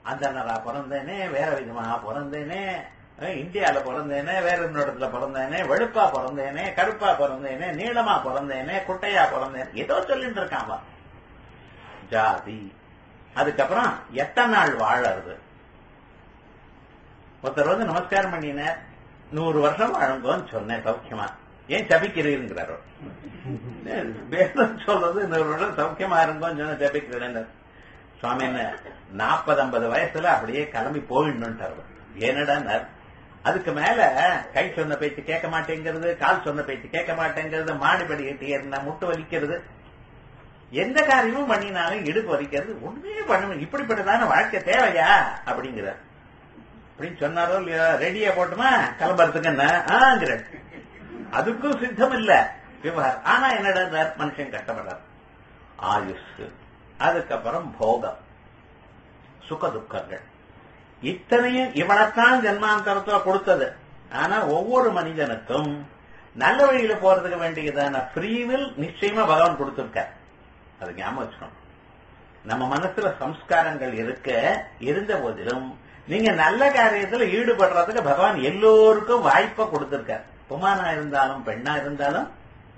அந்தனரா பிறந்தேனே வேற விதமா பிறந்தேனே அஹ் இந்தியால பிறந்தேனே வேற இன்னொரு இடத்துல பிறந்தேனே வெளுப்பா பிறந்தேனே கருப்பா பிறந்தேனே நீளமா பிறந்தேனே குட்டையா பிறந்தேன் ஏதோ சொல்லிட்டு இருக்கான் அவன். ஜாதி அதுக்கப்புறம் எத்தனை நாள் வாழறது ஒருத்தர் வந்து நமஸ்காரம் பண்ணினார் நூறு வருஷம் வாழுங்கோன்னு சொன்னேன் சௌக்கியமா ஏன் சபிக்கிறீங்கிறாரோ வேதம் சொல்றது நூறு வருஷம் சௌக்கியமா இருங்கோன்னு சொன்ன ஜபிக்கிறேன் சுவாமி என்ன நாற்பது ஐம்பது வயசுல அப்படியே கிளம்பி போயிடணும்ட்டார் ஏனடான்னார் அதுக்கு மேல கை சொன்ன பேச்சு கேட்க மாட்டேங்கிறது கால் சொன்ன பேச்சு கேட்க மாட்டேங்கிறது மாடிப்படி ஏற்றி ஏறினா முட்டு வலிக்கிறது எந்த காரியமும் பண்ணினாலும் இடுப்பு வலிக்கிறது ஒண்ணுமே பண்ண முடியும். இப்படிப்பட்டதான வாழ்க்கை தேவையா அப்படிங்கிறார் அப்படின்னு சொன்னாரோ இல்லையா ரெடியா போட்டுமா கிளம்புறதுக்கு என்ன ஆங்கிற அதுக்கும் சித்தம் இல்ல விவகாரம் ஆனா என்னடா மனுஷன் கஷ்டப்படுறார் ஆயுஷ் அதுக்கப்புறம் போகம் சுக துக்கங்கள் இத்தனையும் இவனைத்தான் ஜென்மாந்தரத்துல கொடுத்தது ஆனா ஒவ்வொரு மனிதனுக்கும் நல்ல வழியில போறதுக்கு வேண்டியதான ஃப்ரீவில் நிச்சயமா பகவான் கொடுத்திருக்கார் அது ஞாபகம் வச்சுக்கணும் நம்ம மனசுல சம்ஸ்காரங்கள் இருக்க இருந்த போதிலும் நீங்க நல்ல காரியத்துல ஈடுபடுறதுக்கு பகவான் எல்லோருக்கும் வாய்ப்பை கொடுத்திருக்கார் புமானா இருந்தாலும் பெண்ணா இருந்தாலும்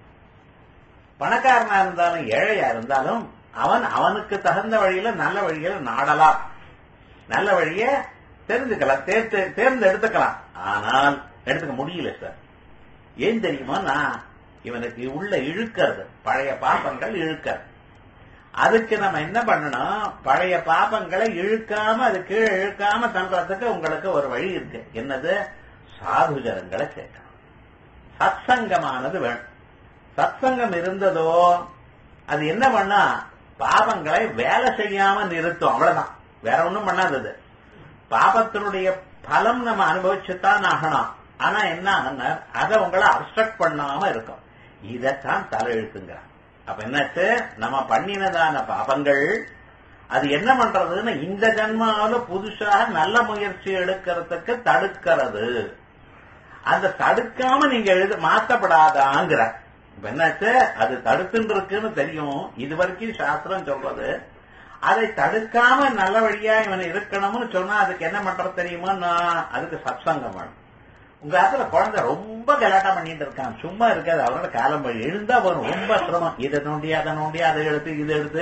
பணக்காரனா இருந்தாலும் ஏழையா இருந்தாலும் அவன் அவனுக்கு தகுந்த வழியில நல்ல வழியில நாடலாம் நல்ல வழிய தெரிஞ்சுக்கலாம் தேர்த்து தேர்ந்தெடுத்துக்கலாம் ஆனால் எடுத்துக்க முடியல சார் ஏன் தெரியுமா நான் இவனுக்கு உள்ள இழுக்கிறது பழைய பாப்பங்கள் இழுக்கிறது அதுக்கு நம்ம என்ன பண்ணணும் பழைய பாப்பங்களை இழுக்காம அது கீழே இழுக்காம தள்ளுறதுக்கு உங்களுக்கு ஒரு வழி இருக்கு என்னது சாதுஜனங்களை சேர்க்கணும் சத்சங்கமானது வேணும் சத்சங்கம் இருந்ததோ அது என்ன பண்ணா பாபங்களை வேலை செய்யாம நிறுத்தும் அவ்வளவுதான் வேற ஒண்ணும் பண்ணாதது பாபத்தினுடைய பலம் நம்ம அனுபவிச்சுத்தான் ஆகணும் ஆனா என்ன ஆகுனா அதை உங்களை அப்சக்ட் பண்ணாம இருக்கும் இதத்தான் தலையெழுத்துங்கிறான் அப்ப என்னாச்சு நம்ம பண்ணினதான பாபங்கள் அது என்ன பண்றதுன்னு இந்த ஜன்மாவில புதுசாக நல்ல முயற்சி எடுக்கிறதுக்கு தடுக்கிறது அந்த தடுக்காம நீங்க எழுத மாத்தப்படாதாங்கிற இப்ப என்னாச்சு அது தடுத்துட்டு இருக்குன்னு தெரியும் இது வரைக்கும் சாஸ்திரம் சொல்றது அதை தடுக்காம நல்ல வழியா இவன் இருக்கணும்னு சொன்னா அதுக்கு என்ன பண்றது தெரியுமா நான் அதுக்கு சத்சங்கம் வேணும் உங்க இடத்துல குழந்தை ரொம்ப கலாட்டம் பண்ணிட்டு இருக்கான் சும்மா இருக்காது அவரோட காலம் வழி எழுந்தா வரும் ரொம்ப சிரமம் இதை நோண்டி அதை நோண்டி அதை எடுத்து இதை எடுத்து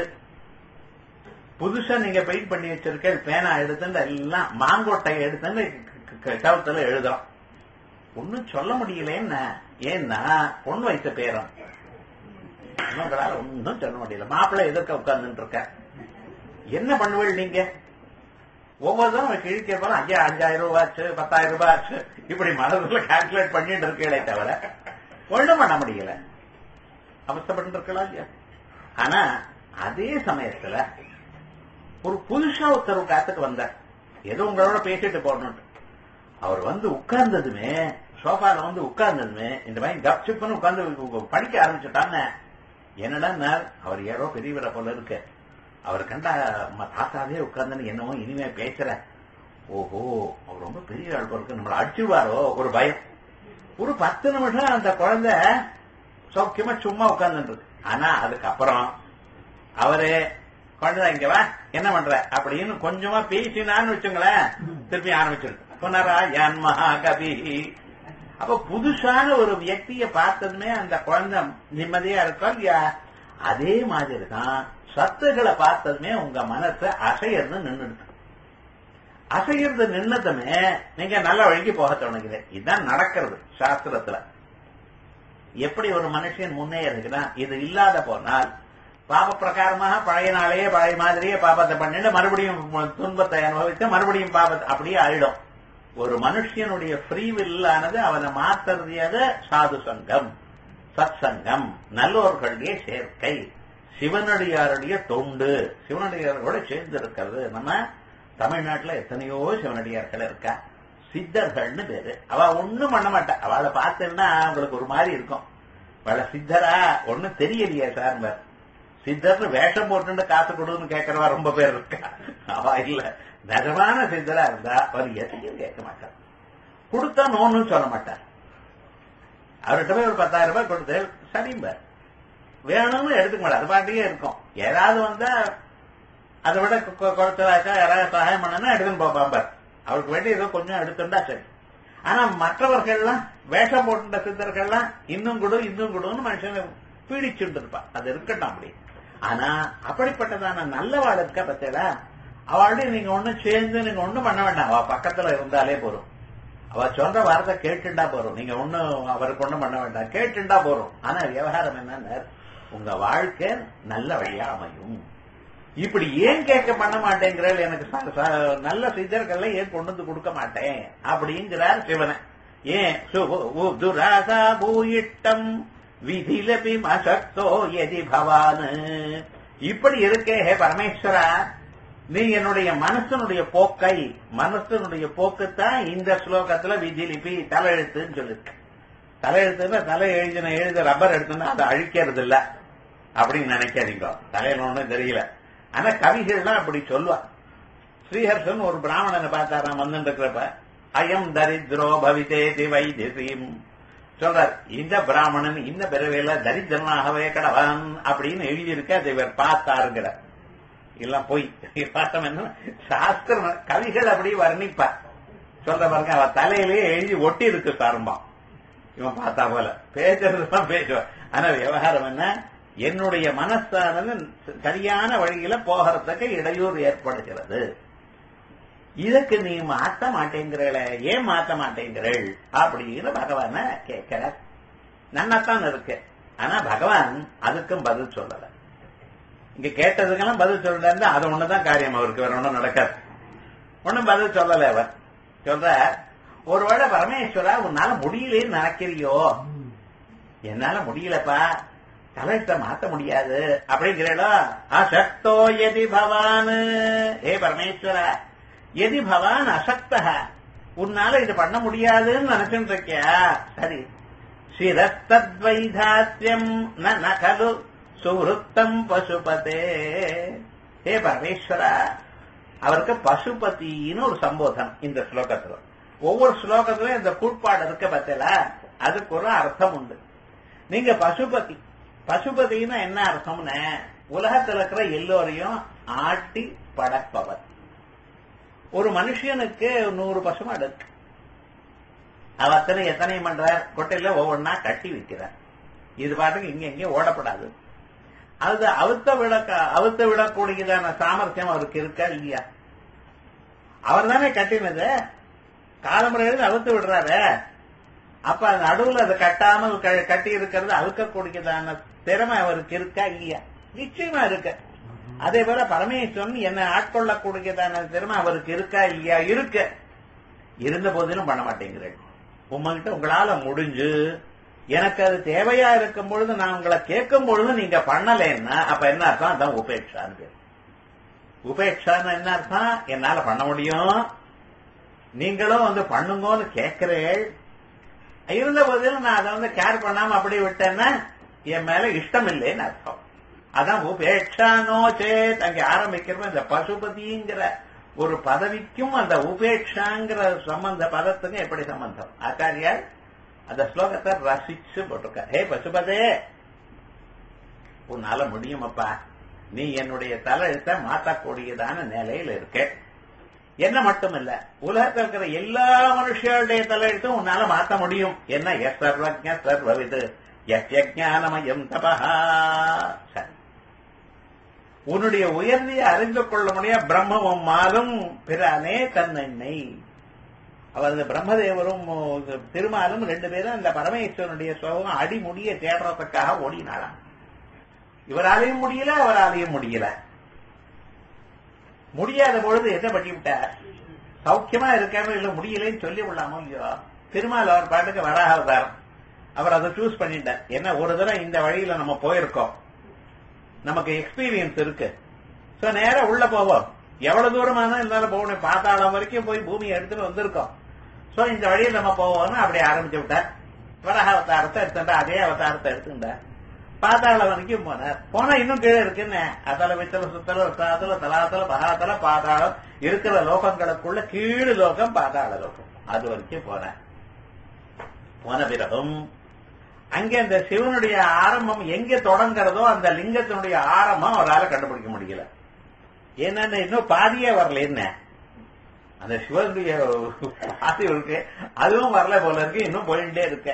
புதுசா நீங்க பெயிண்ட் பண்ணி வச்சிருக்க பேனா எடுத்துன்னு எல்லாம் மாங்கொட்டையை எடுத்துன்னு கவுத்துல எழுதுறோம் ஒன்னும் சொல்ல முடியலன்னா ஏன்னா பொண்ணு வைத்த பேரம் உங்களால ஒன்னும் சொல்ல முடியல மாப்பிள்ளை எதிர்க்க உட்கார்ந்துட்டு இருக்க என்ன பண்ணுவீள் நீங்க ஒவ்வொருத்தரும் கிழிக்க போல ஐயா அஞ்சாயிரம் ரூபாய் ஆச்சு பத்தாயிரம் ரூபாய் ஆச்சு இப்படி மனதுல கால்குலேட் பண்ணிட்டு இருக்கீங்களே தவிர ஒண்ணும் பண்ண முடியல அவஸ்தப்பட்டு இருக்கலாம் இல்லையா ஆனா அதே சமயத்துல ஒரு புதுசா ஒருத்தர் காத்துக்கு வந்தார் ஏதோ உங்களோட பேசிட்டு போடணும் அவர் வந்து உட்கார்ந்ததுமே சோஃபால வந்து உட்கார்ந்ததுமே இந்த மாதிரி கப்சிப்புன்னு உட்கார்ந்து படிக்க ஆரம்பிச்சுட்டாங்க என்னடா அவர் யாரோ பெரியவரை போல இருக்கு அவர் கண்டா நம்ம தாத்தாவே உட்கார்ந்து என்னமோ இனிமே பேசுற ஓஹோ அவர் ரொம்ப பெரிய ஆள் போல இருக்கு நம்மளை அடிச்சுவாரோ ஒரு பயம் ஒரு பத்து நிமிஷம் அந்த குழந்தை சௌக்கியமா சும்மா உட்கார்ந்துட்டு இருக்கு ஆனா அதுக்கப்புறம் அவரு குழந்தை இங்க வா என்ன பண்ற அப்படின்னு கொஞ்சமா பேசினான்னு வச்சுங்களேன் திருப்பி ஆரம்பிச்சிருக்கு புனரா யான் மகா கபி அப்ப புதுசான ஒரு வியக்திய பார்த்ததுமே அந்த குழந்தை நிம்மதியா இருக்கா இல்லையா அதே மாதிரி தான் சத்துகளை பார்த்ததுமே உங்க மனசை அசையறது நின்றுடுது அசையறது நின்னதுமே நீங்க நல்ல வழிக்கு போக தொடங்குகிறேன் இதுதான் நடக்கிறது சாஸ்திரத்துல எப்படி ஒரு மனுஷன் முன்னேறுகிறான் இது இல்லாத போனால் பாப பிரகாரமாக பழைய நாளையே பழைய மாதிரியே பாபத்தை பண்ணிட்டு மறுபடியும் துன்பத்தை அனுபவித்து மறுபடியும் பாபத்தை அப்படியே ஆயிடும் ஒரு மனுஷனுடைய ஃப்ரீவில்லானது அவனை மாத்துறது சாது சங்கம் சத் சங்கம் நல்லோர்களுடைய சேர்க்கை சிவனடியாருடைய தொண்டு சிவனடியாரோட சேர்ந்து இருக்கிறது நம்ம தமிழ்நாட்டுல எத்தனையோ சிவனடியார்கள் இருக்கா சித்தர்கள்னு பேரு அவ ஒண்ணும் பண்ண மாட்டா அவளை பார்த்தேன்னா அவங்களுக்கு ஒரு மாதிரி இருக்கும் அவளை சித்தரா ஒண்ணும் தெரியலையே சார் சித்தர்னு வேஷம் போட்டு காசு கொடுன்னு கேட்கறவா ரொம்ப பேர் இருக்கா அவ இல்ல நிஜமான சித்தரா இருந்தா அவர் எதையும் கேட்க மாட்டார் கொடுத்தா நோன்னு சொல்ல மாட்டார் அவர்கிட்ட போய் ஒரு பத்தாயிரம் ரூபாய் கொடுத்து சரிம்ப வேணும்னு எடுத்துக்க மாட்டார் அது பாட்டியே இருக்கும் ஏதாவது வந்தா அதை விட குறைச்சலாக்கா யாராவது சகாயம் பண்ணனா எடுத்து பாம்பார் அவருக்கு வேண்டிய ஏதோ கொஞ்சம் எடுத்துட்டா சரி ஆனா மற்றவர்கள்லாம் வேஷம் போட்டுட்ட சித்தர்கள்லாம் இன்னும் கொடு இன்னும் கொடுன்னு மனுஷனை பீடிச்சுட்டு இருப்பா அது இருக்கட்டும் அப்படி ஆனா அப்படிப்பட்டதான நல்லவாள் இருக்க பத்தியடா அவளுடைய நீங்க ஒண்ணும் சேர்ந்து நீங்க ஒண்ணும் பண்ண வேண்டாம் அவ பக்கத்துல இருந்தாலே போதும் அவ சொல்ற வார்த்தை கேட்டுண்டா போறோம் நீங்க ஒண்ணும் அவருக்கு ஒண்ணும் பண்ண வேண்டாம் கேட்டுண்டா போறோம் ஆனா விவகாரம் என்னன்னா உங்க வாழ்க்கை நல்ல வழியா அமையும் இப்படி ஏன் கேட்க பண்ண மாட்டேங்கிறாள் எனக்கு ச- ச- நல்ல சித்தர்களை ஏன் கொண்டு வந்து கொடுக்க மாட்டேன் அப்படிங்கிறார் சிவனை ஏன் சுபு துராசா பூயிட்டம் விதிலபி அசக்தோ எதி பவான் இப்படி இருக்கே ஹே பரமேஸ்வரா நீ என்னுடைய மனசனுடைய போக்கை மனசனுடைய போக்குத்தான் இந்த ஸ்லோகத்துல விதிலிபி தலையெழுத்துன்னு சொல்லிருக்கு தலையெழுத்துன்னா தலை எழுதின எழுத ரப்பர் எடுத்துன்னா அதை அழிக்கிறது இல்ல அப்படின்னு நினைக்காதீங்க தலையில ஒண்ணும் தெரியல ஆனா கவிகள்லாம் அப்படி சொல்லுவா ஸ்ரீஹர்ஷன் ஒரு பிராமணனை பார்த்தாராம் வந்துட்டு இருக்கிறப்ப அயம் தரித்ரோ பவிதேதி வைத்தியம் சொல்றார் இந்த பிராமணன் இந்த பிறவையில தரித்திரனாகவே கடவான் அப்படின்னு எழுதியிருக்க அதை இவர் பார்த்தாருங்கிற எல்லாம் போய் பார்த்தோம் என்ன சாஸ்திரம் கவிகள் அப்படி வர்ணிப்பா சொல்ற பாருங்க அவ தலையிலேயே எழுதி ஒட்டி இருக்கு சாரம்பம் இவன் பார்த்தா போல பேசுறதுதான் பேசுவான் ஆனா விவகாரம் என்ன என்னுடைய மனசானது சரியான வழியில போகிறதுக்கு இடையூறு ஏற்படுகிறது இதுக்கு நீ மாத்த மாட்டேங்கிறல ஏன் மாத்த மாட்டேங்கிறள் அப்படின்னு பகவான கேட்கிற நன்னாத்தான் இருக்கு ஆனா பகவான் அதுக்கும் பதில் சொல்லல இங்க கேட்டதுக்கெல்லாம் பதில் சொல்லல அது ஒண்ணுதான் காரியம் அவருக்கு வேற ஒண்ணும் நடக்காது ஒண்ணும் பதில் சொல்லல அவர் சொல்ற ஒருவேளை பரமேஸ்வரா உன்னால முடியலேன்னு நினைக்கிறியோ என்னால முடியலப்பா தலையத்தை மாத்த முடியாது அப்படிங்கிறடா அசக்தோ எதி பவான் ஏ பரமேஸ்வரா எதி பவான் அசக்த உன்னால இது பண்ண முடியாதுன்னு நினைச்சுட்டு இருக்கியா சரி சிரஸ்தத்வைதாஸ்யம் ந நகலு சுவருத்தம் பசுபதே ஹே பரமேஸ்வரா அவருக்கு பசுபதினு ஒரு சம்போதனம் இந்த ஸ்லோகத்துல ஒவ்வொரு ஸ்லோகத்திலும் இந்த கூட்பாடு இருக்க பத்தில அதுக்கு ஒரு அர்த்தம் உண்டு நீங்க பசுபதி பசுபதினா என்ன அர்த்தம்னு உலகத்துல இருக்கிற எல்லோரையும் ஆட்டி படைப்பவர் ஒரு மனுஷனுக்கு நூறு பசுமாடு இருக்கு அவ அத்தனை எத்தனை பண்றார் கொட்டையில ஒவ்வொன்னா கட்டி வைக்கிறார் இது பாட்டுக்கு இங்க இங்க ஓடப்படாது அது அவுத்த விட அவுத்த விடக்கூடியதான சாமர்த்தியம் அவருக்கு இருக்கா இல்லையா அவர் தானே கட்டினது காலமுறையில் அவுத்து விடுறாரு அப்ப அந்த நடுவுல அதை கட்டாமல் க- கட்டி இருக்கிறது அவுக்கக்கூடியதான திறமை அவருக்கு இருக்கா இல்லையா நிச்சயமா இருக்கு அதே போல பரமேஸ்வரன் என்னை ஆட்கொள்ளக்கூடியதான திறமை அவருக்கு இருக்கா இல்லையா இருக்கு இருந்த போதிலும் பண்ண மாட்டேங்கிறேன் உங்ககிட்ட உங்களால முடிஞ்சு எனக்கு அது தேவையா இருக்கும் பொழுது நான் உங்களை கேட்கும் பொழுது நீங்க பண்ணலைன்னா அப்ப என்ன அர்த்தம் அதான் உபேட்சான்னு பேர் உபேட்சான்னு என்ன அர்த்தம் என்னால பண்ண முடியும் நீங்களும் வந்து பண்ணுங்கன்னு கேட்கிறேன் இருந்த போதிலும் நான் அதை வந்து கேர் பண்ணாம அப்படியே விட்டேன்னா என் மேல இஷ்டம் இல்லைன்னு அர்த்தம் அதான் உபேட்சானோ சேத் அங்க ஆரம்பிக்கிறப்ப இந்த பசுபதிங்கிற ஒரு பதவிக்கும் அந்த உபேட்சாங்கிற சம்பந்த பதத்துக்கும் எப்படி சம்பந்தம் ஆச்சாரியார் அந்த ஸ்லோகத்தை ரசிச்சு போட்டிருக்க ஹே பசுபதே உன்னால முடியுமப்பா நீ என்னுடைய தலையெழுத்தை மாற்றக்கூடியதான நிலையில இருக்க என்ன மட்டும் இல்ல உலகத்தில் இருக்கிற எல்லா மனுஷர்களுடைய தலையெழுத்தும் உன்னால மாத்த முடியும் என்ன எஸ் சர்வஜ சர்வவிது எஸ் யஜானமயம் தபஹா சரி உன்னுடைய உயர்ந்திய அறிந்து கொள்ள முடிய பிரம்மமும் மாலும் பிறானே தன்னெண்ணெய் அவர் இந்த பிரம்மதேவரும் திருமாலும் ரெண்டு பேரும் இந்த பரமேஸ்வரனுடைய சோகம் அடிமுடிய தேடுறதுக்காக ஓடினாராம் இவராலையும் முடியல அவராலையும் முடியல முடியாத பொழுது என்ன பண்ணி விட்டார் சௌக்கியமா இருக்காம இல்ல முடியலன்னு சொல்லி விடலாமோ இல்லையோ திருமால் அவர் பாட்டுக்கு வராக அவதாரம் அவர் அதை சூஸ் பண்ணிட்டார் என்ன ஒரு தடவை இந்த வழியில நம்ம போயிருக்கோம் நமக்கு எக்ஸ்பீரியன்ஸ் இருக்கு சோ நேரா உள்ள போவோம் எவ்வளவு தூரமான இருந்தாலும் போகணும் பாத்தாளம் வரைக்கும் போய் பூமியை எடுத்துட்டு வந்திருக்கோம் சோ இந்த வழியில் நம்ம போவோம்னு அப்படி ஆரம்பிச்சு விட்டார் வராக அவதாரத்தை எடுத்துட்டா அதே அவதாரத்தை எடுத்துட்டார் பாதாள வரைக்கும் போனார் போனா இன்னும் கீழே இருக்குன்னு அதல வித்தல சுத்தல சாதல தலாத்தல பகாத்தல பாதாளம் இருக்கிற லோகங்களுக்குள்ள கீழ் லோகம் பாதாள லோகம் அது வரைக்கும் போனார் போன பிறகும் அங்கே அந்த சிவனுடைய ஆரம்பம் எங்க தொடங்குறதோ அந்த லிங்கத்தினுடைய ஆரம்பம் அவரால் கண்டுபிடிக்க முடியல என்னன்னு இன்னும் பாதியே வரல என்ன அந்த சிவனுடைய ஆசை இருக்கு அதுவும் வரல போல இருக்கு இன்னும் போயிட்டே இருக்க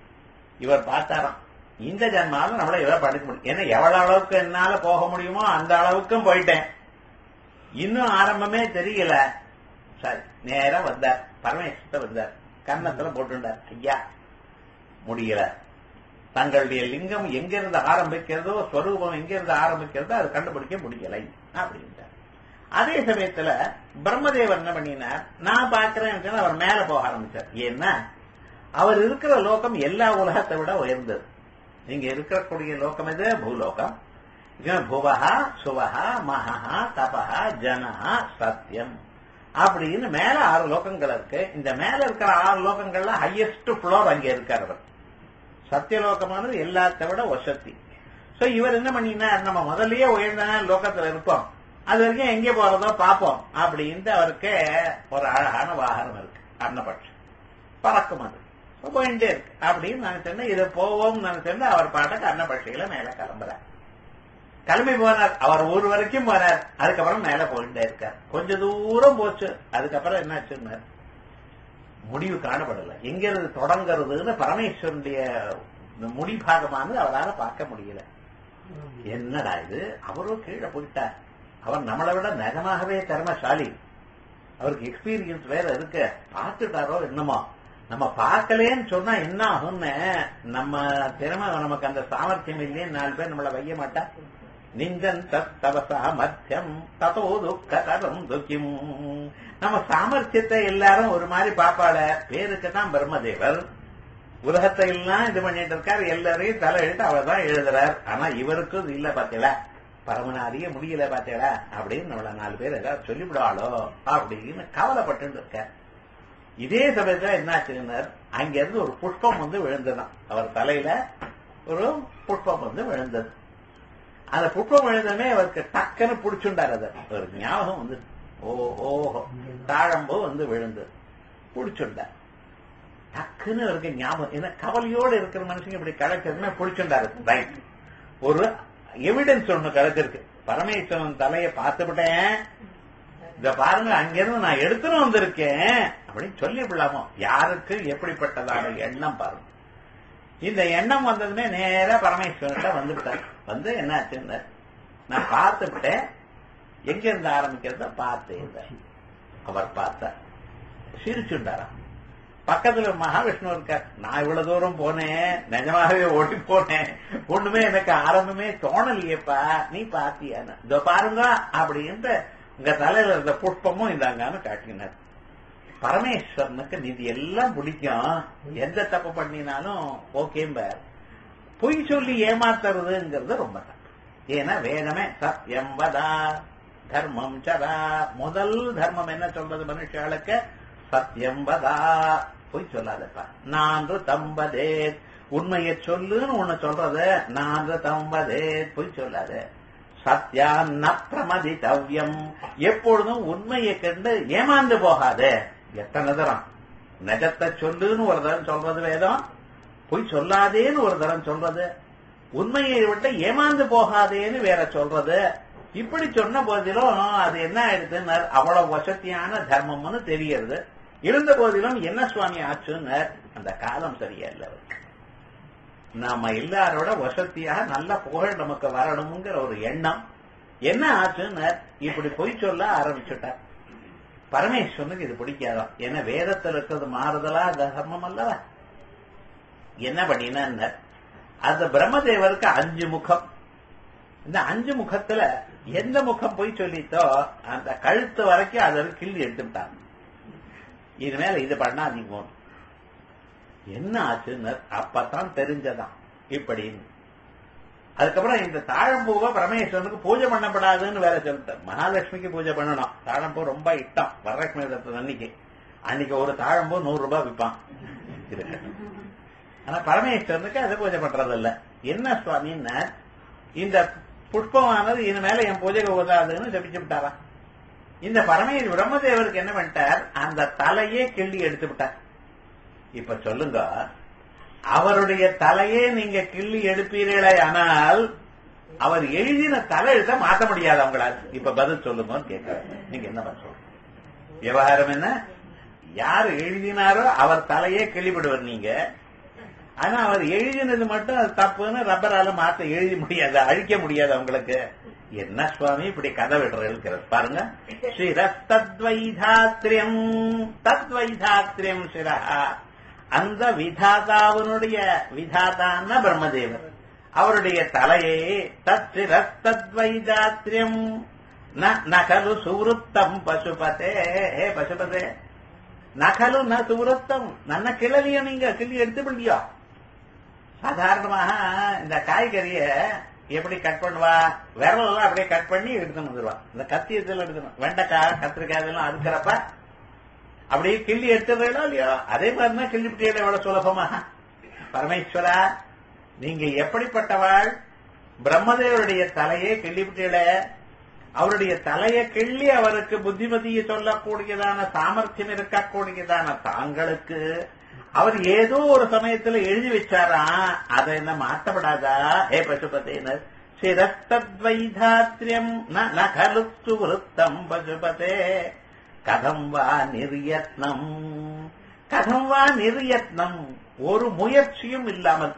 இவர் பார்த்தாராம் இந்த ஜன்மால நம்மள இவரை படிக்க முடியும் ஏன்னா எவ்வளவு அளவுக்கு என்னால போக முடியுமோ அந்த அளவுக்கும் போயிட்டேன் இன்னும் ஆரம்பமே தெரியல சரி நேரா வந்தார் பரமேஸ்வரத்தை வந்தார் கன்னத்துல போட்டுண்டார் ஐயா முடியல தங்களுடைய லிங்கம் எங்கிருந்து ஆரம்பிக்கிறதோ ஸ்வரூபம் எங்கிருந்து ஆரம்பிக்கிறதோ அது கண்டுபிடிக்க முடியலை அப்படின்ட்டார் அதே சமயத்துல பிரம்மதேவர் என்ன பண்ணினார் நான் பாக்குறேன் அவர் மேல போக ஆரம்பிச்சார் ஏன்னா அவர் இருக்கிற லோகம் எல்லா உலகத்தை விட உயர்ந்தது நீங்க இருக்கக்கூடிய லோகம் இது பூலோகம் புவஹா சுவஹா மகா தபஹா ஜனஹா சத்தியம் அப்படின்னு மேல ஆறு லோகங்கள் இருக்கு இந்த மேல இருக்கிற ஆறு லோகங்கள்ல ஹையஸ்ட் ஃப்ளோர் அங்க இருக்கார் அவர் சத்தியலோகமானது எல்லாத்த விட வசதி சோ இவர் என்ன பண்ணினார் நம்ம முதல்லயே உயர்ந்த லோகத்துல இருப்போம் அது வரைக்கும் எங்கே போறதோ பார்ப்போம் அப்படின்ட்டு அவருக்கு ஒரு அழகான வாகனம் இருக்கு அன்னபட்சம் பறக்கும் அது போயிட்டே இருக்கு அப்படின்னு நினைச்சேன்னா இதை போவோம் நினைச்சேன்னா அவர் பாட்டுக்கு அன்னபட்சியில மேல கிளம்புறார் கிளம்பி போனார் அவர் ஊர் வரைக்கும் போனார் அதுக்கப்புறம் மேல போயிட்டே இருக்கார் கொஞ்ச தூரம் போச்சு அதுக்கப்புறம் என்னாச்சுன்னார் முடிவு காணப்படல எங்க இருந்து தொடங்குறதுன்னு பரமேஸ்வரனுடைய முடிபாகமானது அவரால் பார்க்க முடியல என்னடா இது அவரும் கீழே போயிட்டார் அவர் நம்மளை விட நிஜமாகவே திறமசாலி அவருக்கு எக்ஸ்பீரியன்ஸ் வேற இருக்கு பார்த்துட்டாரோ என்னமோ நம்ம பார்க்கலேன்னு சொன்னா என்ன ஆகும்னு நம்ம திறமை நமக்கு அந்த சாமர்த்தியம் இல்லையே நாலு பேர் நம்மள வைய மாட்டா நிஞ்சன் தவ சாமர்த்தியம் ததோ துக்கதரம் துக்கிம் நம்ம சாமர்த்தியத்தை எல்லாரும் ஒரு மாதிரி பாப்பாள பேருக்கு தான் பிரம்மதேவர் உலகத்தை எல்லாம் இது பண்ணிட்டு இருக்காரு எல்லாரையும் தலை எழுத்து அவர் தான் எழுதுறார் ஆனா இவருக்கு இது இல்ல பாத்தீங்களா பரமன அறிய முடியல பாத்தீங்களா அப்படின்னு நம்மள நாலு பேர் ஏதாவது சொல்லிவிடுவாளோ அப்படின்னு கவலைப்பட்டு இருக்க இதே சமயத்துல என்னாச்சுன்னார் அங்க இருந்து ஒரு புஷ்பம் வந்து விழுந்ததான் அவர் தலையில ஒரு புஷ்பம் வந்து விழுந்தது அந்த புஷ்பம் விழுந்தமே அவருக்கு டக்குன்னு புடிச்சுண்டார் அது ஒரு ஞாபகம் வந்து ஓ ஓஹோ தாழம்போ வந்து விழுந்தது புடிச்சுண்டார் டக்குன்னு அவருக்கு ஞாபகம் ஏன்னா கவலையோடு இருக்கிற மனுஷங்க இப்படி கிடைச்சதுமே புடிச்சுண்டாரு ரைட் ஒரு எவிடன்ஸ் ஒண்ணு கிடைச்சிருக்கு பரமேஸ்வரன் தலையை பார்த்துவிட்டேன் இத பாருங்க அங்கிருந்து நான் எடுத்துன்னு வந்திருக்கேன் அப்படின்னு சொல்லிவிடலாமோ யாருக்கு எப்படிப்பட்டதான எண்ணம் பாருங்க இந்த எண்ணம் வந்ததுமே நேரா பரமேஸ்வரன்ட்ட வந்துவிட்டார் வந்து என்னாச்சுன்னு நான் பார்த்துவிட்டேன் எங்க இருந்து ஆரம்பிக்கிறத பார்த்தேன் அவர் பார்த்தார் சிரிச்சுண்டாராம் பக்கத்துல மகாவிஷ்ணு இருக்கார் நான் இவ்வளவு தூரம் போனேன் நிஜமாகவே ஓடி போனேன் ஒண்ணுமே எனக்கு ஆரம்பமே தோணலையேப்பா நீ பாத்தியான்னு இதோ பாருங்க அப்படின்ட்டு உங்க தலையில இருந்த புஷ்பமும் இந்தாங்கன்னு காட்டினார் பரமேஸ்வரனுக்கு நிதி எல்லாம் பிடிக்கும் எந்த தப்பு பண்ணினாலும் ஓகேம்பார் பொய் சொல்லி ஏமாத்துறதுங்கிறது ரொம்ப தப்பு ஏன்னா வேதமே சத்யம் வதா தர்மம் சதா முதல் தர்மம் என்ன சொல்றது மனுஷாளுக்கு சத்தியம் வதா பொய் சொல்லாதப்பா நான் தம்பதே உண்மையை சொல்லுன்னு ஒண்ணு சொல்றது நான் தம்பதே பொய் சொல்லாத சத்யா ந பிரமதித்தவ்யம் எப்பொழுதும் உண்மையை கண்டு ஏமாந்து போகாதே எத்தனை தரம் நெஜத்தை சொல்லுன்னு ஒரு தரம் சொல்றது வேதம் பொய் சொல்லாதேன்னு ஒரு தரம் சொல்றது உண்மையை விட்டு ஏமாந்து போகாதேன்னு வேற சொல்றது இப்படி சொன்ன போதிலும் அது என்ன ஆயிடுதுன்னு அவ்வளவு வசதியான தர்மம்னு தெரியறது இருந்த போதிலும் என்ன சுவாமி ஆச்சுன்னு அந்த காலம் சரியா இல்ல அவருக்கு நாம எல்லாரோட வசதியாக நல்ல புகழ் நமக்கு வரணுங்கிற ஒரு எண்ணம் என்ன ஆச்சுன்னு இப்படி பொய் சொல்ல ஆரம்பிச்சுட்டார் பரமேஸ்வரனுக்கு இது பிடிக்காதான் ஏன்னா வேதத்தில் இருக்கிறது மாறுதலா தர்மம் அல்லவா என்ன பண்ணினா அந்த பிரம்மதேவருக்கு அஞ்சு முகம் இந்த அஞ்சு முகத்துல எந்த முகம் போய் சொல்லித்தோ அந்த கழுத்து வரைக்கும் அதை கிள்ளி எடுத்துட்டாங்க இனிமேல இது பண்ணாதீங்க என்ன ஆச்சுன்னு அப்பதான் தெரிஞ்சதான் இப்படின்னு அதுக்கப்புறம் இந்த தாழம்பூவை பரமேஸ்வரனுக்கு பூஜை பண்ணப்படாதுன்னு வேற சொல்லிட்டார் மகாலட்சுமிக்கு பூஜை பண்ணணும் தாழம்பூ ரொம்ப இட்டம் வரலட்சுமி தத்துவம் அன்னைக்கு அன்னைக்கு ஒரு தாழம்பூ நூறு ரூபாய் விற்பான் ஆனா பரமேஸ்வரனுக்கு அதை பூஜை பண்றது இல்ல என்ன சுவாமின்னா இந்த புஷ்பமானது இனிமேல என் பூஜைக்கு உதவாதுன்னு ஜபிச்சு விட்டாரா இந்த பரமேஸ்வர பிரம்மதேவருக்கு என்ன பண்ணிட்டார் அந்த தலையே கிள்ளி எடுத்து விட்டார் இப்ப சொல்லுங்க அவருடைய தலையே நீங்க கிள்ளி எடுப்பீர்களே ஆனால் அவர் எழுதின தலையெழுத்த மாத்த முடியாது அவங்களால இப்ப பதில் சொல்லுங்கன்னு கேட்கிறார் நீங்க என்ன பண்ண சொல்றீங்க விவகாரம் என்ன யார் எழுதினாரோ அவர் தலையே கிள்ளிவிடுவர் நீங்க ஆனா அவர் எழுதினது மட்டும் அது தப்புன்னு ரப்பரால மாத்த எழுதி முடியாது அழிக்க முடியாது அவங்களுக்கு என்ன சுவாமி இப்படி கதை விடுறது பாருங்க ஸ்ரீரஸ்தத்வைதாத்ரியம் தத்வைதாத்ரியம் சிரா அந்த விதாதாவனுடைய விதாதான்னா பிரம்மதேவர் அவருடைய தலையை தத்ரஸ்தத்வைதாத்ரியம் நகலு சுவருத்தம் பசுபதே ஹே பசுபதே நகலு ந சுவருத்தம் நன்ன கிளலியோ நீங்க கிள்ளி எடுத்து பிடிக்கோ சாதாரணமாக இந்த காய்கறிய எப்படி கட் பண்ணுவா விரலாம் அப்படியே கட் பண்ணி எடுத்துன்னு வந்துருவா இந்த கத்தி இதெல்லாம் எடுக்கணும் வெண்டைக்காய் கத்திரிக்காய் இதெல்லாம் அறுக்கிறப்ப அப்படியே கிள்ளி எடுத்துடுறீங்களோ இல்லையோ அதே மாதிரிதான் கிள்ளி விட்டீங்க எவ்வளவு சுலபமாக பரமேஸ்வரா நீங்க எப்படிப்பட்டவாள் பிரம்மதேவருடைய தலையை கிள்ளிவிட்டீங்கள அவருடைய தலையை கிள்ளி அவருக்கு புத்திமதியை சொல்லக்கூடியதான சாமர்த்தியம் இருக்கக்கூடியதான தாங்களுக்கு அவர் ஏதோ ஒரு சமயத்துல எழுதி வச்சாரா அதை என்ன மாற்றப்படாதா ஹே பசுபதேனர் சிரஸ்தத்வைதாத்ரியம் நகலு சுவருத்தம் பசுபதே கதம் வா நிர்யத்னம் கதம் வா நிர்யத்னம் ஒரு முயற்சியும் இல்லாமல்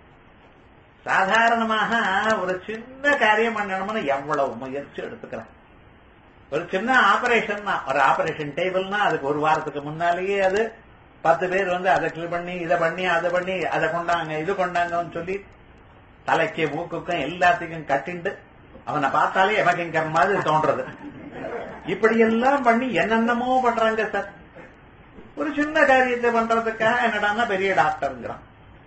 சாதாரணமாக ஒரு சின்ன காரியம் பண்ணணும்னு எவ்வளவு முயற்சி எடுத்துக்கிறேன் ஒரு சின்ன ஆபரேஷன் ஒரு ஆபரேஷன் டேபிள்னா அதுக்கு ஒரு வாரத்துக்கு முன்னாலேயே அது பத்து பேர் வந்து அதை கிளீன் பண்ணி இதை பண்ணி அதை பண்ணி அதை கொண்டாங்க இது கொண்டாங்கன்னு சொல்லி தலைக்கு மூக்குக்கும் எல்லாத்துக்கும் கட்டிண்டு அவனை பார்த்தாலே எமகிங்கர் மாதிரி தோன்றது இப்படி எல்லாம் பண்ணி என்னென்னமோ பண்றாங்க சார் ஒரு சின்ன காரியத்தை பண்றதுக்காக என்னடான்னா பெரிய டாக்டருங்கிறான்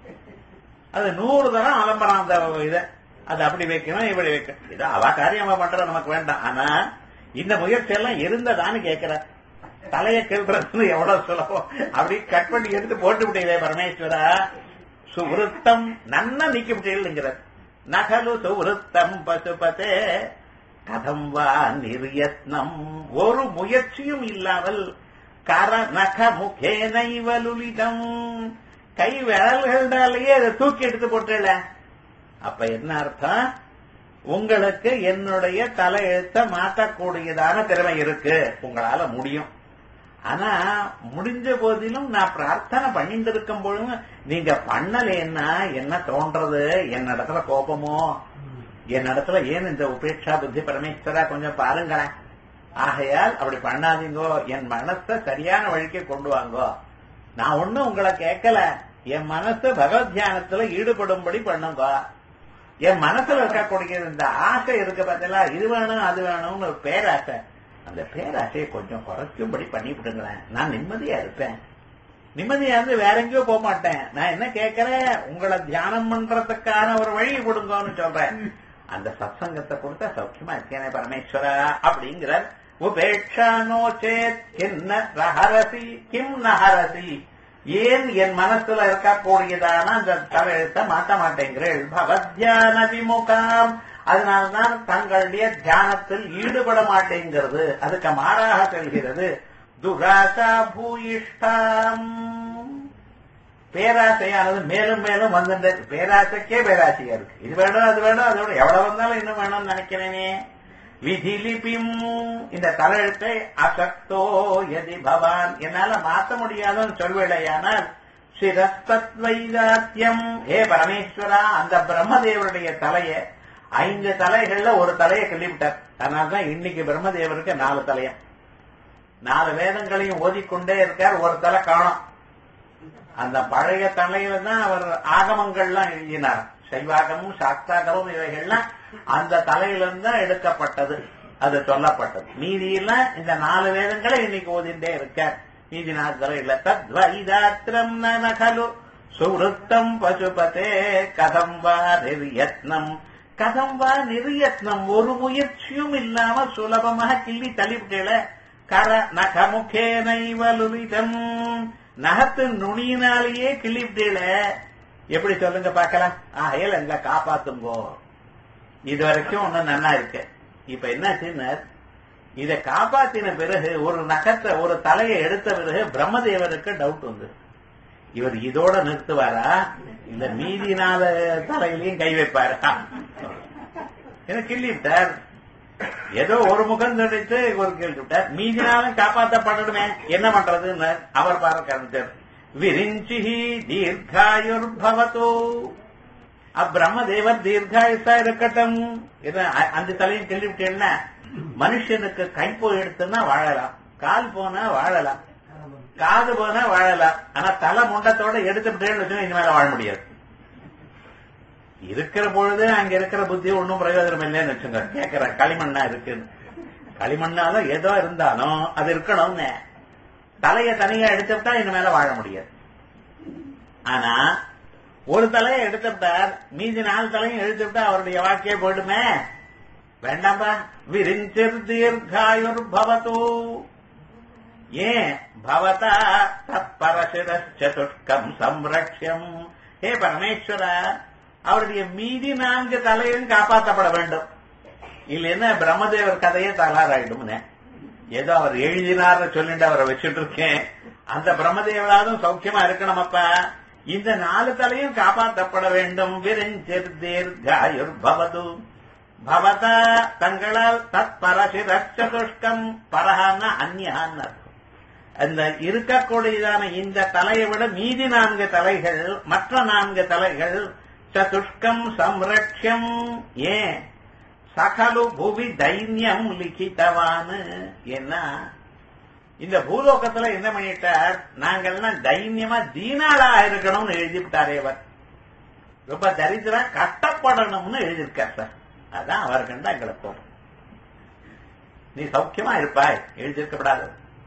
அது நூறு தரம் அலம்பரம் அந்த இதை அது அப்படி வைக்கணும் இப்படி வைக்கணும் இது அவ காரியமா பண்ற நமக்கு வேண்டாம் ஆனா இந்த முயற்சி எல்லாம் இருந்ததான்னு கேட்கிற தலைய கிள்றது எவ்வளவு சுலபம் அப்படி கட் பண்ணி எடுத்து போட்டு விட்டீங்களே பரமேஸ்வரா சுவருத்தம் நன்ன நீக்கி விட்டீங்கிற நகலு சுவருத்தம் பசுபதே கதம் வா நிர்யத்னம் ஒரு முயற்சியும் இல்லாமல் கர நக முகே நைவலுலிதம் கை விரல்களாலேயே அதை தூக்கி எடுத்து போட்டுல அப்ப என்ன அர்த்தம் உங்களுக்கு என்னுடைய தலையெழுத்த மாற்றக்கூடியதான திறமை இருக்கு உங்களால முடியும் ஆனா முடிஞ்ச போதிலும் நான் பிரார்த்தனை பண்ணிட்டு இருக்கும் பொழுது நீங்க பண்ணலேன்னா என்ன தோன்றது என்னிடத்துல கோபமோ என்னிடத்துல ஏன் இந்த உபேட்சா புத்தி பரமேஸ்வரா கொஞ்சம் பாருங்களேன் ஆகையால் அப்படி பண்ணாதீங்கோ என் மனசை சரியான வழிக்கு கொண்டு வாங்கோ நான் ஒண்ணும் உங்களை கேட்கல என் மனசு பகவத் தியானத்துல ஈடுபடும்படி பண்ணுங்க என் மனசுல இருக்கக்கூடிய இந்த ஆசை இருக்கு பார்த்தீங்களா இது வேணும் அது வேணும்னு ஒரு பேராசை அந்த பேராசையை கொஞ்சம் குறைக்கும்படி பண்ணிவிடுங்களேன் நான் நிம்மதியா இருப்பேன் நிம்மதியா இருந்து வேற எங்கேயோ போக மாட்டேன் நான் என்ன கேட்கிறேன் உங்களை தியானம் பண்றதுக்கான ஒரு வழி கொடுங்கன்னு சொல்றேன் அந்த சத்சங்கத்தை கொடுத்தா சௌக்கியமா இருக்கேனே பரமேஸ்வரா அப்படிங்கிறார் உபேட்சா நோச்சேத் கிண்ண ரஹரசி கிம் நஹரசி ஏன் என் மனசுல இருக்கக்கூடியதான அந்த தலையெழுத்த மாட்ட மாட்டேங்கிறேள் பகவத்யான விமுகாம் அதனால்தான் தங்களுடைய தியானத்தில் ஈடுபட மாட்டேங்கிறது அதுக்கு மாறாக செல்கிறது துராசா பூயிஷ்டாம் பேராசையானது மேலும் மேலும் வந்து பேராசைக்கே பேராசையா இருக்கு இது வேணும் அது வேணும் அதோட எவ்வளவு வந்தாலும் இன்னும் வேணும்னு நினைக்கிறேனே விதிலிபிம் இந்த தலையெழுத்தை அசக்தோ எதி பவான் என்னால மாத்த முடியாதுன்னு சொல்வேடையானால் சிரஸ்தத்வைதாத்தியம் ஹே பரமேஸ்வரா அந்த பிரம்மதேவருடைய தலைய ஐந்து தலைகள்ல ஒரு தலையை கிள்ளிவிட்டார் அதனால்தான் இன்னைக்கு பிரம்மதேவருக்கு நாலு தலையா நாலு வேதங்களையும் ஓதிக்கொண்டே இருக்கார் ஒரு தலை காணும் அந்த பழைய தலையில தான் அவர் ஆகமங்கள்லாம் எழுதினார் சைவாகமும் சாஸ்தாகமும் இவைகள்லாம் அந்த தலையிலிருந்து தான் எடுக்கப்பட்டது அது சொல்லப்பட்டது மீதியெல்லாம் இந்த நாலு வேதங்களை இன்னைக்கு ஓதிண்டே இருக்கார் மீதி நாலு தலையில தத்வைதாத்திரம் நகலு சுருத்தம் பசுபதே கதம் வா நிர்யத்னம் கதம் வா நிர்யத்னம் ஒரு முயற்சியும் இல்லாம சுலபமாக கிள்ளி தள்ளிவிட்டேல கர நகமுகே நைவலுலிதம் நகத்து நுனியினாலேயே கிள்ளிவிட்டேல எப்படி சொல்லுங்க பார்க்கலாம் ஆகையில் எங்களை காப்பாத்துங்கோ இது வரைக்கும் ஒன்னும் நல்லா இருக்கு இப்ப என்னாச்சுன்னா இதை காப்பாத்தின பிறகு ஒரு நகத்தை ஒரு தலையை எடுத்த பிறகு பிரம்மதேவருக்கு டவுட் வந்து இவர் இதோட நிறுத்துவாரா இல்ல மீதி நாலு தலையிலையும் கை வைப்பாரா என்ன கிள்ளிவிட்டார் ஏதோ ஒரு முகம் தடித்து ஒரு கேள்வி விட்டார் மீதி நாளும் காப்பாற்றப்படணுமே என்ன பண்றதுன்னு அவர் பார்க்க விரிஞ்சி தீர்காயுர் பவதோ அப்பிரம்மதேவர் தீர்காயுசா இருக்கட்டும் இது அ- அந்த தலையும் கேள்விவிட்டேன்னா மனுஷனுக்கு கை போய் எடுத்துன்னா வாழலாம் கால் போனா வாழலாம் காது போனா வாழலாம் ஆனா தலை முண்டத்தோட எடுத்துட்டேன்னு வச்சுன்னா இனிமேல வாழ முடியாது இருக்கிற பொழுது அங்க இருக்கிற புத்தி ஒன்றும் பிரயோஜனம் இல்லைன்னு வச்சுங்க கேட்கிற களிமண்ணா இருக்குன்னு களிமண்ணால ஏதோ இருந்தாலும் அது இருக்கணும்னு தலைய தனியா எடுத்துட்டா இனிமேல வாழ முடியாது ஆனா ஒரு தலையை எடுத்துட்டார் மீதி நாலு தலையும் எடுத்துட்டா அவருடைய வாழ்க்கையே போயிடுமே வேண்டாம்பா விரிஞ்சிர் தீர்காயுர் பவத்து ஏன் பவதா தப்பரசிரச்சுஷ்கம் சம்ரக்ஷம் ஹே பரமேஸ்வர அவருடைய மீதி நான்கு தலையும் காப்பாற்றப்பட வேண்டும் இல்லைன்னா பிரம்மதேவர் கதையே தலாராயிடும்னே ஏதோ அவர் எழுதினார்னு சொல்லிட்டு அவரை வச்சுட்டு இருக்கேன் அந்த பிரம்மதேவராதும் சௌக்கியமா இருக்கணுமப்பா இந்த நாலு தலையும் காப்பாற்றப்பட வேண்டும் விரிஞ்சிர் தீர்காயுர் பவது பவதா தங்களால் தத் பரசிரச்சுஷ்கம் பரஹான்னா அந்யான்னு அர்த்தம். அந்த இருக்கக்கூடியதான இந்த தலையை விட மீதி நான்கு தலைகள் மற்ற நான்கு தலைகள் சதுஷ்கம் சம்ரக்ஷம் ஏன் சகலு புவி தைன்யம் லிখিতவான் என்ன இந்த பூலோகத்துல என்ன பண்ணிட்டார் நாங்கள்லாம் தைரியமா தீனாளா இருக்கணும்னு எழுதிவிட்டாரே அவர் ரொம்ப தரித்திரா கஷ்டப்படணும்னு எழுதியிருக்கார் சார் அதான் அவர் கண்டா எங்களை தோணும் நீ சௌக்கியமா இருப்பாய் எழுதியிருக்கப்படாது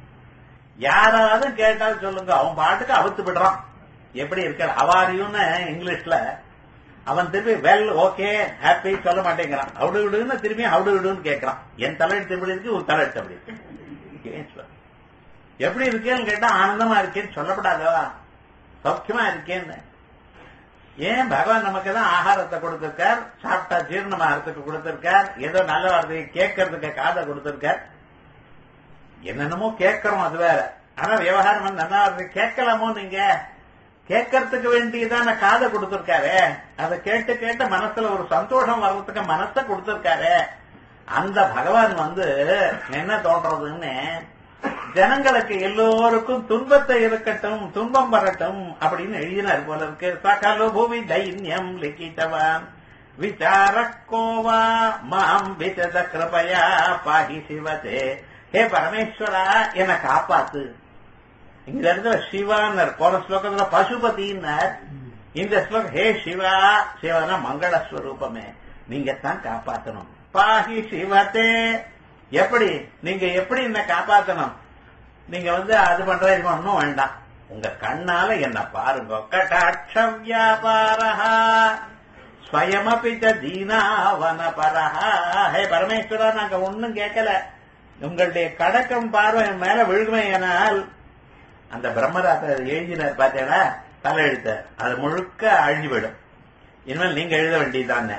யாராவது கேட்டாலும் சொல்லுங்க அவன் பாட்டுக்கு அவுத்து விடுறான் எப்படி இருக்கார் அவாரியும்னு இங்கிலீஷ்ல அவன் திருப்பி வெல் ஓகே ஹாப்பி சொல்ல மாட்டேங்கிறான் அவுடு விடுன்னு திரும்பி அவுடு விடுன்னு கேட்கறான் என் தலையெழுத்து எப்படி இருக்கு உன் தலையெழுத்து அப்படி இருக்கு ஏன் சொல்ல? எப்படி இருக்கேன்னு கேட்டா ஆனந்தமா இருக்கேன்னு சொல்லப்படாதா சௌக்கியமா இருக்கேன்னு ஏன் பகவான் நமக்கு தான் ஆகாரத்தை கொடுத்திருக்கார் சாப்பிட்டா ஜீரணமாகறதுக்கு கொடுத்திருக்கார் ஏதோ நல்ல வார்த்தையை கேட்கறதுக்கு காதை கொடுத்திருக்கார் என்னென்னமோ கேட்கறோம் அது வேற ஆனா விவகாரம் வந்து நல்லா வார்த்தை கேட்கலாமோ நீங்க கேட்கறதுக்கு வேண்டியதான காதை கொடுத்திருக்காரு அதை கேட்டு கேட்டு மனசுல ஒரு சந்தோஷம் வர்றதுக்கு மனசை கொடுத்திருக்காரு அந்த பகவான் வந்து என்ன தோன்றதுன்னு ஜனங்களுக்கு எல்லோருக்கும் துன்பத்தை இருக்கட்டும் துன்பம் வரட்டும் அப்படின்னு எழுதினார் போல இருக்கு சகல பூமி தைன்யம் லிக்கித்தவான் விசாரக்கோவா மாம் விசத கிருபயா பாகி சிவதே ஹே பரமேஸ்வரா என்னை காப்பாத்து இங்க இடத்துல சிவான்னர் போன ஸ்லோகத்துல பசுபதினார் இந்த ஸ்லோகம் ஹே சிவா சிவனா மங்களஸ்வரூபமே நீங்க தான் காப்பாத்தணும் பாகி சிவத்தே எப்படி நீங்க எப்படி என்ன காப்பாத்தணும் நீங்க வந்து அது பண்ற இது பண்ணணும் வேண்டாம் உங்க கண்ணால என்ன பாருங்க கட்டாட்ச வியாபாரா ஸ்வயமபி ச தீனாவன பரஹா ஹே பரமேஸ்வரா நாங்க ஒண்ணும் கேட்கல உங்களுடைய கடக்கம் பார்வை என் மேல விழுகுமையானால் அந்த பிரம்மராத்த எழுதினார் பார்த்தேன்னா தலையெழுத்த அது முழுக்க அழிஞ்சு போயிடும் இனிமேல் நீங்க எழுத வேண்டியதுதானே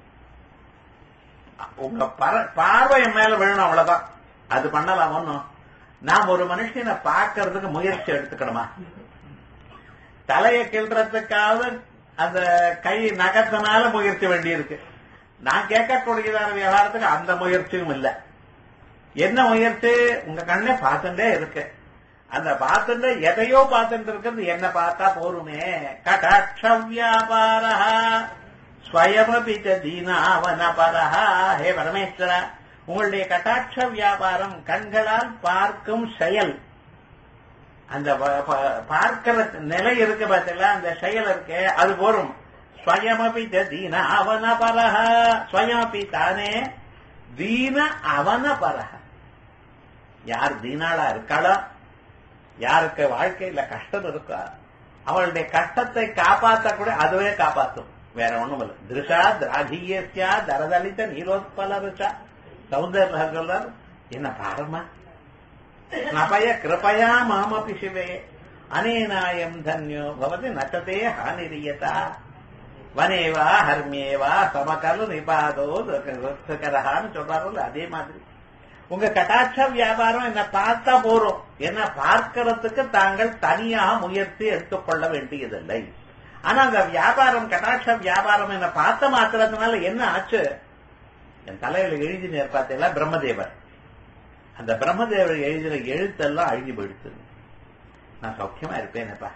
உங்க பர- பார்வை என் மேல விழணும் அவ்வளவுதான் அது பண்ணலாம் ஒண்ணும் நாம் ஒரு மனுஷனை பார்க்கறதுக்கு முயற்சி எடுத்துக்கணுமா தலையை கிள்றதுக்காவது அந்த கை நகத்தினால முயற்சி வேண்டியிருக்கு நான் கேட்கக்கூடியதான விவகாரத்துக்கு அந்த முயற்சியும் இல்லை என்ன முயற்சி உங்க கண்ணே பார்த்துட்டே இருக்கு அந்த பார்த்துட்டு எதையோ பார்த்துட்டு இருக்கிறது என்ன பார்த்தா போருமே கடாட்ச வியாபாரா ஸ்வயமபி ச தீனாவனபரஹா ஹே பரமேஸ்வரா உங்களுடைய கட்டாட்ச வியாபாரம் கண்களால் பார்க்கும் செயல் அந்த ப- ப- பார்க்கிற நிலை இருக்கு பார்த்தீங்களா அந்த செயல் இருக்கு அது போரும் ஸ்வயமபி ச தீன அவனபரஹ ஸ்வயமபி தானே தீன அவனபரஹ யார் தீனாளா இருக்காளோ யாருக்கு வாழ்க்கையில கஷ்டம் இருக்கா அவளுடைய கஷ்டத்தை காப்பாத்த கூட அதுவே காப்பாத்தும் வேற ஒண்ணும் இல்லை திருஷா திராகியசியா தரதலித்த நீலோத்பல ருஷா சௌந்தர்யா சொல்றார் என்ன பாரமா நபய கிருபயா மாமபி சிவே அனேனாயம் தன்யோ பவதி நச்சதே ஹானிரியதா வனேவா ஹர்மியேவா சமகலு நிபாதோ ருக்கரஹான்னு சொல்றாருல்ல அதே மாதிரி உங்க கட்டாட்ச வியாபாரம் என்ன பார்த்தா போறோம் என்ன பார்க்கறதுக்கு தாங்கள் தனியாக முயற்சி எடுத்துக்கொள்ள வேண்டியதில்லை ஆனா அந்த வியாபாரம் கட்டாட்ச வியாபாரம் என்ன பார்த்த மாத்திரத்தினால என்ன ஆச்சு என் தலையில எழுதினார் பார்த்தீங்களா பிரம்மதேவர் அந்த பிரம்மதேவர் எழுதின எழுத்தெல்லாம் அழிஞ்சு போயிடுச்சு நான் சௌக்கியமா இருப்பேனப்பா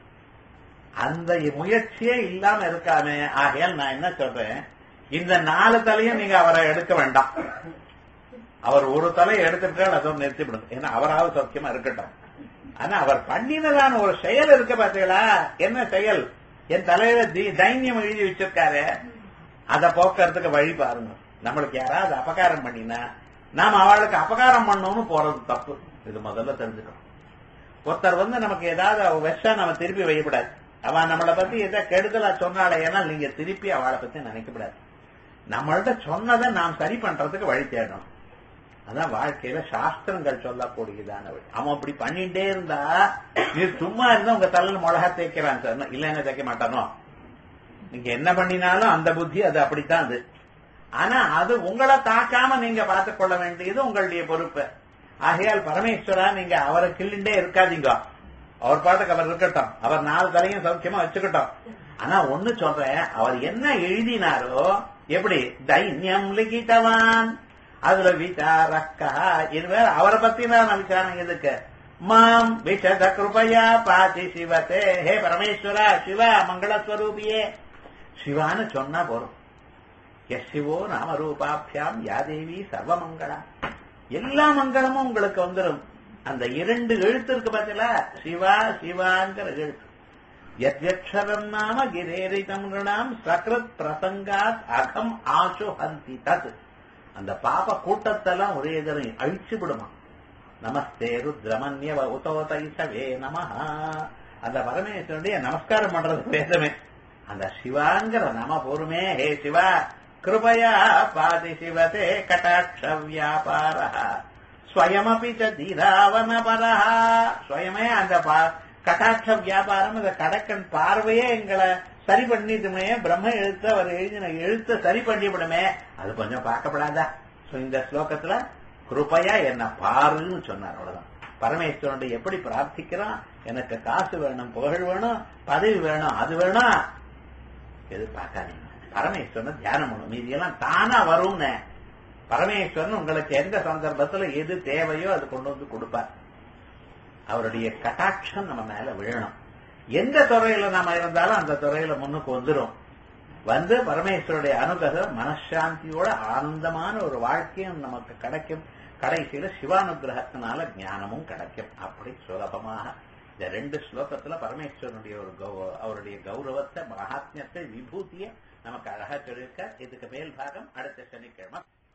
அந்த முயற்சியே இல்லாம இருக்காமே ஆகையால் நான் என்ன சொல்றேன் இந்த நாலு தலையும் நீங்க அவரை எடுக்க வேண்டாம் அவர் ஒரு தலையை எடுத்துட்டால் அதோட நிறுத்திவிடும் ஏன்னா அவராவது சௌக்கியமா இருக்கட்டும் ஆனா அவர் பண்ணினதான ஒரு செயல் இருக்கு பாத்தீங்களா என்ன செயல் என் தலையில தி- தைன்யம் எழுதி வச்சிருக்காரு அதை போக்குறதுக்கு வழி பாருங்க நம்மளுக்கு யாராவது அபகாரம் பண்ணினா நாம அவளுக்கு அபகாரம் பண்ணணும்னு போறது தப்பு இது முதல்ல தெரிஞ்சுக்கணும் ஒருத்தர் வந்து நமக்கு ஏதாவது அவ விஷா நம்ம திருப்பி வைக்கக்கூடாது அவன் நம்மளை பத்தி எதை கெடுதலா சொன்னாலே ஏன்னா நீங்க திருப்பி அவளை பத்தி நினைக்கக்கூடாது நம்மள்ட்ட சொன்னதை நாம் சரி பண்றதுக்கு வழி தேடணும் அதான் வாழ்க்கையில சாஸ்திரங்கள் சொல்லக்கூடியதான வழி அவன் அப்படி பண்ணிட்டே இருந்தா நீ சும்மா இருந்தா உங்க தலையில மிளகா தேய்க்கிறான் சார் இல்லைன்னு தைக்க மாட்டானோ நீங்க என்ன பண்ணினாலும் அந்த புத்தி அது அப்படித்தான் அது ஆனா அது உங்களை தாக்காம நீங்க பார்த்துக் கொள்ள வேண்டியது உங்களுடைய பொறுப்பு ஆகையால் பரமேஸ்வரா நீங்க அவரை கிள்ளிண்டே இருக்காதீங்க அவர் பாட்டுக்கு அவர் இருக்கட்டும் அவர் நாலு தலையும் சௌக்கியமா வச்சுக்கட்டும் ஆனா ஒண்ணு சொல்றேன் அவர் என்ன எழுதினாரோ எப்படி தைன்யம் லிகிதவான் அதுல விசாரக்கா இது வேற அவரை பத்தி நான் விசாரம் எதுக்கு மாம் விஷத கிருபையா பாதி சிவத்தே ஹே பரமேஸ்வரா சிவா மங்களஸ்வரூபியே சிவான்னு சொன்னா போறோம் எஸ் சிவோ நாமரூபாபியாம் யாதேவி சர்வமங்களா எல்லா மங்களமும் உங்களுக்கு வந்துடும் அந்த இரண்டு எழுத்து இருக்கு பார்த்தீங்களா சிவா சிவாங்கிற எழுத்து யத்யக்ஷரம் நாம கிரேரிதம் நாம் சக்ரத் பிரசங்காத் அகம் ஆசு ஹந்தி தத் அந்த பாப கூட்டத்தெல்லாம் ஒரே தரம் அழிச்சு விடுமா நமஸ்தே ருத்ரமன்யவ உதோத இசவே நமஹ அந்த பரமேஸ்வரனுடைய நமஸ்காரம் பண்றது வேதமே அந்த சிவாங்கிற நம போருமே ஹே சிவா கிருபயா பாதி சிவதே கட்டாட்ச வியாபார ஸ்வயமபி ச தீராவன பரஹ ஸ்வயமே அந்த பா- கட்டாட்ச வியாபாரம் அந்த கடக்கன் பார்வையே எங்களை சரி பண்ணிட்டுமே பிரம்ம எழுத்த அவர் எழுதின எழுத்த சரி பண்ணிவிடுமே அது கொஞ்சம் பார்க்கப்படாதா சோ இந்த ஸ்லோகத்துல கிருபையா என்ன பாருன்னு சொன்னார் அவ்வளவுதான் பரமேஸ்வரனுடைய எப்படி பிரார்த்திக்கிறான் எனக்கு காசு வேணும் புகழ் வேணும் பதவி வேணும் அது வேணும் எதிர்பார்க்காதீங்க பரமேஸ்வரன் தியானம் பண்ணும் மீதியெல்லாம் தானா வரும்னு பரமேஸ்வரன் உங்களுக்கு எந்த சந்தர்ப்பத்துல எது தேவையோ அது கொண்டு வந்து கொடுப்பார் அவருடைய கட்டாட்சம் நம்ம மேல விழணும் எந்த துறையில நாம இருந்தாலும் அந்த துறையில முன்னுக்கு வந்துரும் வந்து பரமேஸ்வருடைய அனுகிரகம் மனசாந்தியோட ஆனந்தமான ஒரு வாழ்க்கையும் நமக்கு கிடைக்கும் கடைசியில சிவானுகிரகத்தினால ஞானமும் கிடைக்கும் அப்படி சுலபமாக இந்த ரெண்டு ஸ்லோகத்துல பரமேஸ்வரனுடைய ஒரு கௌ- அவருடைய கௌரவத்தை மகாத்மியத்தை விபூதியை நமக்கு அழகா சொல்லியிருக்க இதுக்கு மேல் பாகம் அடுத்த சனிக்கிழமை